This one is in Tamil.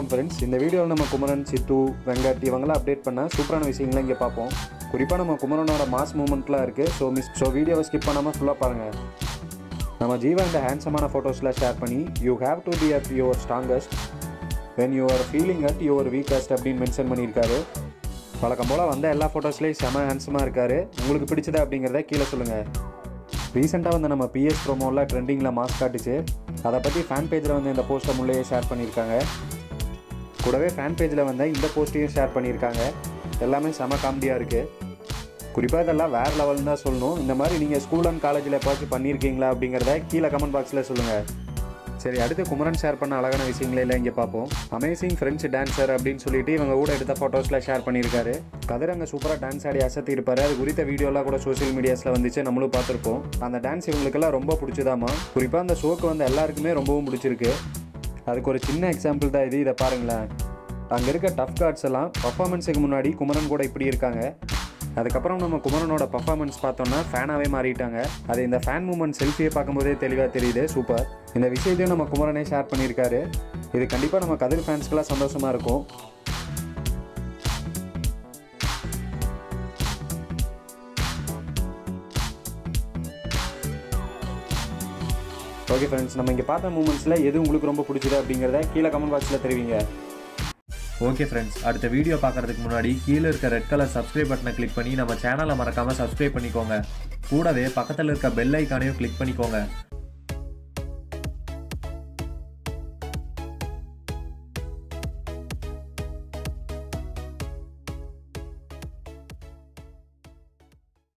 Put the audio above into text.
வணக்கம் ஃப்ரெண்ட்ஸ் இந்த வீடியோவில் நம்ம குமரன் சித்து வெங்கட் இவங்களாம் அப்டேட் பண்ண சூப்பரான விஷயங்களை இங்கே பார்ப்போம் குறிப்பாக நம்ம குமரனோட மாஸ் மூமெண்ட்லாம் இருக்குது ஸோ மிஸ் ஸோ வீடியோவை ஸ்கிப் பண்ணாமல் ஃபுல்லாக பாருங்கள் நம்ம ஜீவா இந்த ஹேண்ட்ஸமான ஃபோட்டோஸில் ஷேர் பண்ணி you have to be at your strongest when you are feeling at your weakest அப்படின்னு மென்ஷன் பண்ணியிருக்காரு வழக்கம் போல் வந்த எல்லா ஃபோட்டோஸ்லேயும் செம ஹேண்ட்ஸமாக இருக்காரு உங்களுக்கு பிடிச்சதா அப்படிங்கிறத கீழே சொல்லுங்கள் ரீசெண்டாக வந்து நம்ம பிஎஸ் ப்ரோமோவில் ட்ரெண்டிங்கில் மாஸ் காட்டுச்சு அதை பற்றி ஃபேன் பேஜில் வந்து இந்த போஸ்ட்டை முள்ளையே ஷேர் பண்ணியிருக்காங்க கூடவே ஃபேன் பேஜில் வந்து இந்த போஸ்ட்டையும் ஷேர் பண்ணியிருக்காங்க எல்லாமே செம காமெடியாக இருக்குது குறிப்பாக இதெல்லாம் வேறு லெவல்னு தான் சொல்லணும் இந்த மாதிரி நீங்கள் ஸ்கூல் அண்ட் காலேஜில் எப்போச்சும் பண்ணியிருக்கீங்களா அப்படிங்கிறத கீழே கமெண்ட் பாக்ஸில் சொல்லுங்கள் சரி அடுத்து குமரன் ஷேர் பண்ண அழகான விஷயங்களே எல்லாம் இங்கே பார்ப்போம் அமேசிங் ஃப்ரெண்ட்ஸ் டான்சர் அப்படின்னு சொல்லிட்டு இவங்க கூட எடுத்த ஃபோட்டோஸில் ஷேர் பண்ணியிருக்காரு கதிர் அங்கே சூப்பராக டான்ஸ் ஆடி அசத்தி இருப்பாரு அது குறித்த வீடியோலாம் கூட சோஷியல் மீடியாஸில் வந்துச்சு நம்மளும் பார்த்துருப்போம் அந்த டான்ஸ் இவங்களுக்கெல்லாம் ரொம்ப பிடிச்சதாமா குறிப்பாக அந்த ஷோக்கு வந்து எல்லாருக்குமே ரொம்பவும் பிடிச்சிருக்கு அதுக்கு ஒரு சின்ன எக்ஸாம்பிள் தான் இது இதை பாருங்களேன் அங்கே இருக்க டஃப் கார்ட்ஸ் எல்லாம் பர்ஃபார்மன்ஸுக்கு முன்னாடி குமரன் கூட இப்படி இருக்காங்க அதுக்கப்புறம் நம்ம குமரனோட பர்ஃபார்மன்ஸ் பார்த்தோம்னா ஃபேனாகவே மாறிட்டாங்க அது இந்த ஃபேன் மூமெண்ட் செல்ஃபியை பார்க்கும்போதே தெளிவாக தெரியுது சூப்பர் இந்த விஷயத்தையும் நம்ம குமரனே ஷேர் பண்ணியிருக்காரு இது கண்டிப்பாக நம்ம கதிர் ஃபேன்ஸ்க்கெல்லாம் சந்தோஷமாக இருக்கும் ஓகே ஃப்ரெண்ட்ஸ் நம்ம இங்கே பார்த்த மூமெண்ட்ஸில் எது உங்களுக்கு ரொம்ப பிடிச்சது அப்படிங்கிறத கீழே கமெண்ட் பாக்ஸில் தெரிவிங்க ஓகே ஃப்ரெண்ட்ஸ் அடுத்த வீடியோ பார்க்கறதுக்கு முன்னாடி கீழே இருக்க ரெட் கலர் சப்ஸ்கிரைப் பட்டனை கிளிக் பண்ணி நம்ம சேனலை மறக்காமல் சப்ஸ்கிரைப் பண்ணிக்கோங்க கூடவே பக்கத்தில் இருக்க பெல் ஐக்கானையும் கிளிக் பண்ணிக்கோங்க